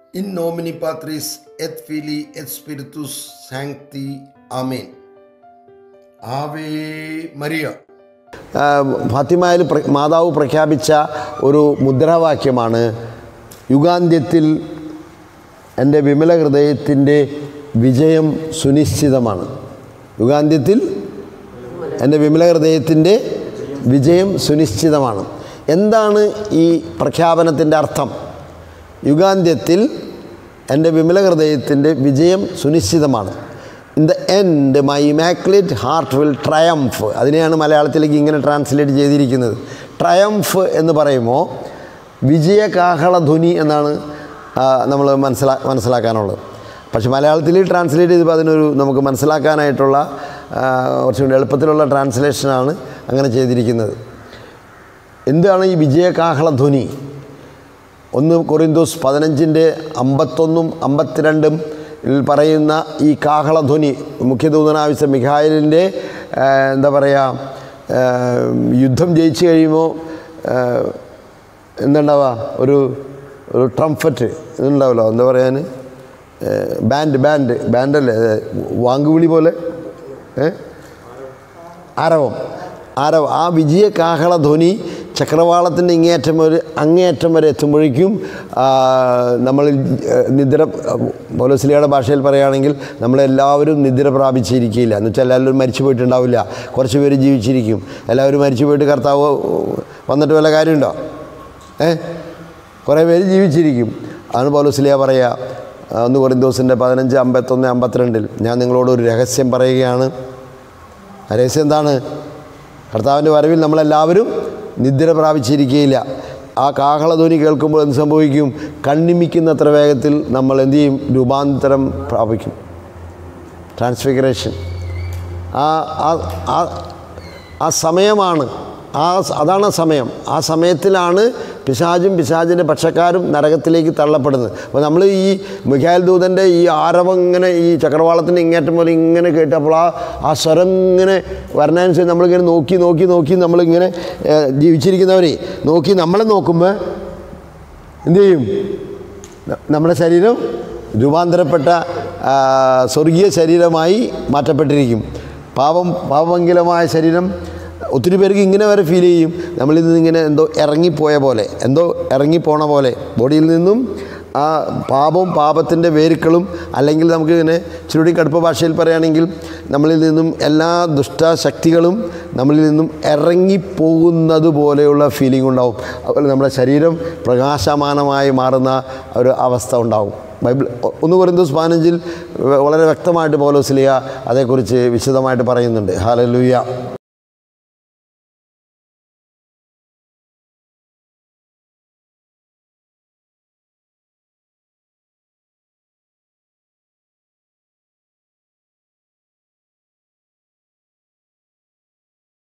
In nomine Patris et Filii et Spiritus Sancti. Amen. ആവേ Maria ഫാത്തിമയിൽ പ്ര മാതാവ് പ്രഖ്യാപിച്ച ഒരു മുദ്രാവാക്യമാണ് യുഗാന്ത്യത്തിൽ എൻ്റെ വിമല ഹൃദയത്തിൻ്റെ വിജയം സുനിശ്ചിതമാണ് യുഗാന്ത്യത്തിൽ എൻ്റെ വിമല ഹൃദയത്തിൻ്റെ വിജയം സുനിശ്ചിതമാണ് എന്താണ് ഈ പ്രഖ്യാപനത്തിൻ്റെ അർത്ഥം യുഗാന്ത്യത്തിൽ എൻ്റെ വിമല ഹൃദയത്തിൻ്റെ വിജയം സുനിശ്ചിതമാണ് in the end my immaculate heart will triumph അതിനെയാണ് മലയാളത്തിലേക്ക് ഇങ്ങനെ ട്രാൻസ്ലേറ്റ് ചെയ്തിരിക്കുന്നത് ട്രയംഫ് എന്ന് പറയുമ്പോൾ വിജയകാഹളധ്വനി എന്നാണ് നമ്മൾ മനസ്സിലാ മനസ്സിലാക്കാനുള്ളത് പക്ഷെ മലയാളത്തിൽ ട്രാൻസ്ലേറ്റ് ചെയ്തപ്പോൾ അതിനൊരു നമുക്ക് മനസ്സിലാക്കാനായിട്ടുള്ള ആ, കുറച്ചുകൂടി എളുപ്പത്തിലുള്ള ട്രാൻസ്ലേഷനാണ് അങ്ങനെ ചെയ്തിരിക്കുന്നത് എന്താണ് ഈ വിജയകാഹളധ്വനി ഒന്ന് കൊറിന്തോസ് പതിനഞ്ചിൻ്റെ അമ്പത്തൊന്നും അമ്പത്തിരണ്ടും ൽ പറയുന്ന ഈ കാഹളധ്വനി മുഖ്യദൂതനാവശ്യ മിഖായലിൻ്റെ എന്താ പറയുക ആ, യുദ്ധം ജയിച്ചു കഴിയുമ്പോൾ എന്തുണ്ടാവുക ഒരു ഒരു ട്രംഫറ്റ് ഇതുണ്ടാവുമല്ലോ എന്താ പറയാൻ ബാൻഡ് ബാൻഡ് ബാൻഡല്ലേ വാങ്കുവിളി പോലെ ഏ ആരവം ആരവം ആ വിജയ കാഹള ധ്വനി ചക്രവാളത്തിൻ്റെ ഇങ്ങേയറ്റം വരെ അങ്ങേയറ്റം വരെ എത്തുമ്പോഴേക്കും ആ, നമ്മൾ നിദ്ര പോലീസിലിയുടെ ഭാഷയിൽ പറയുകയാണെങ്കിൽ നമ്മളെല്ലാവരും നിദ്ര പ്രാപിച്ചിരിക്കില്ല എന്ന് വെച്ചാൽ എല്ലാവരും മരിച്ചു പോയിട്ടുണ്ടാവില്ല കുറച്ച് പേര് ജീവിച്ചിരിക്കും എല്ലാവരും മരിച്ചു പോയിട്ട് കർത്താവ് വന്നിട്ട് വല്ല കാര്യമുണ്ടോ ഏ കുറേ പേര് ജീവിച്ചിരിക്കും അതാണ് പൗലോസ്ലിയ പറയുക ആ, ഒന്ന് കൊറിന്തോസിൻ്റെ പതിനഞ്ച് അമ്പത്തൊന്ന് അമ്പത്തിരണ്ടിൽ ഞാൻ നിങ്ങളോട് ഒരു രഹസ്യം പറയുകയാണ് ആ രഹസ്യം എന്താണ് കർത്താവിൻ്റെ വരവിൽ നമ്മളെല്ലാവരും നിദ്ര പ്രാപിച്ചിരിക്കുകയില്ല ആ കാഹളധ്വനി കേൾക്കുമ്പോൾ എന്ത് സംഭവിക്കും കണ്ണിമിക്കുന്നത്ര വേഗത്തിൽ നമ്മൾ എന്ത് ചെയ്യും രൂപാന്തരം പ്രാപിക്കും ട്രാൻസ്ഫിഗറേഷൻ ആ ആ- ആ ആ സമയമാണ് ആ സ- അതാണ് ആ സമയം ആ സമയത്തിലാണ് പിശാചും പിശാചിൻ്റെ പക്ഷക്കാരും നരകത്തിലേക്ക് തള്ളപ്പെടുന്നത് അപ്പോൾ നമ്മൾ ഈ മിഖായൽ ദൂതൻ്റെ ഈ ആരവം ഇങ്ങനെ ഈ ചക്രവാളത്തിൻ്റെ ഇങ്ങേറ്റം പോലെ ഇങ്ങനെ കേട്ടപ്പോൾ ആ ആ സ്വരം ഇങ്ങനെ വരണനുസരിച്ച് നമ്മളിങ്ങനെ നോക്കി നോക്കി നോക്കി നമ്മളിങ്ങനെ ഏഹ്, ജീവിച്ചിരിക്കുന്നവരെ നോക്കി നമ്മളെ നോക്കുമ്പോൾ എന്തു ചെയ്യും ന- നമ്മുടെ ശരീരം രൂപാന്തരപ്പെട്ട ആ, സ്വർഗീയ ശരീരമായി മാറ്റപ്പെട്ടിരിക്കും പാപം പാപമംഗലമായ ശരീരം ഒത്തിരി പേർക്ക് ഇങ്ങനെ വരെ ഫീൽ ചെയ്യും നമ്മളിൽ നിന്ന് ഇങ്ങനെ എന്തോ ഇറങ്ങിപ്പോയ പോലെ എന്തോ ഇറങ്ങിപ്പോണ പോലെ ബോഡിയിൽ നിന്നും ആ പാപവും പാപത്തിൻ്റെ വേരുക്കളും അല്ലെങ്കിൽ നമുക്ക് ഇങ്ങനെ ചുരുടി കടുപ്പ ഭാഷയിൽ പറയുകയാണെങ്കിൽ നമ്മളിൽ നിന്നും എല്ലാ ദുഷ്ടശക്തികളും നമ്മളിൽ നിന്നും ഇറങ്ങിപ്പോകുന്നത് പോലെയുള്ള ഫീലിംഗ് ഉണ്ടാവും അതുപോലെ നമ്മുടെ ശരീരം പ്രകാശമാനമായി മാറുന്ന ഒരു അവസ്ഥ ഉണ്ടാവും ബൈബിൾ ഒന്ന് കൊരിന്തോസ് പതിനഞ്ചിൽ വളരെ വ്യക്തമായിട്ട് പൗലോസ്ലിയ അതേക്കുറിച്ച് വിശദമായിട്ട് പറയുന്നുണ്ട് ഹാലലൂയ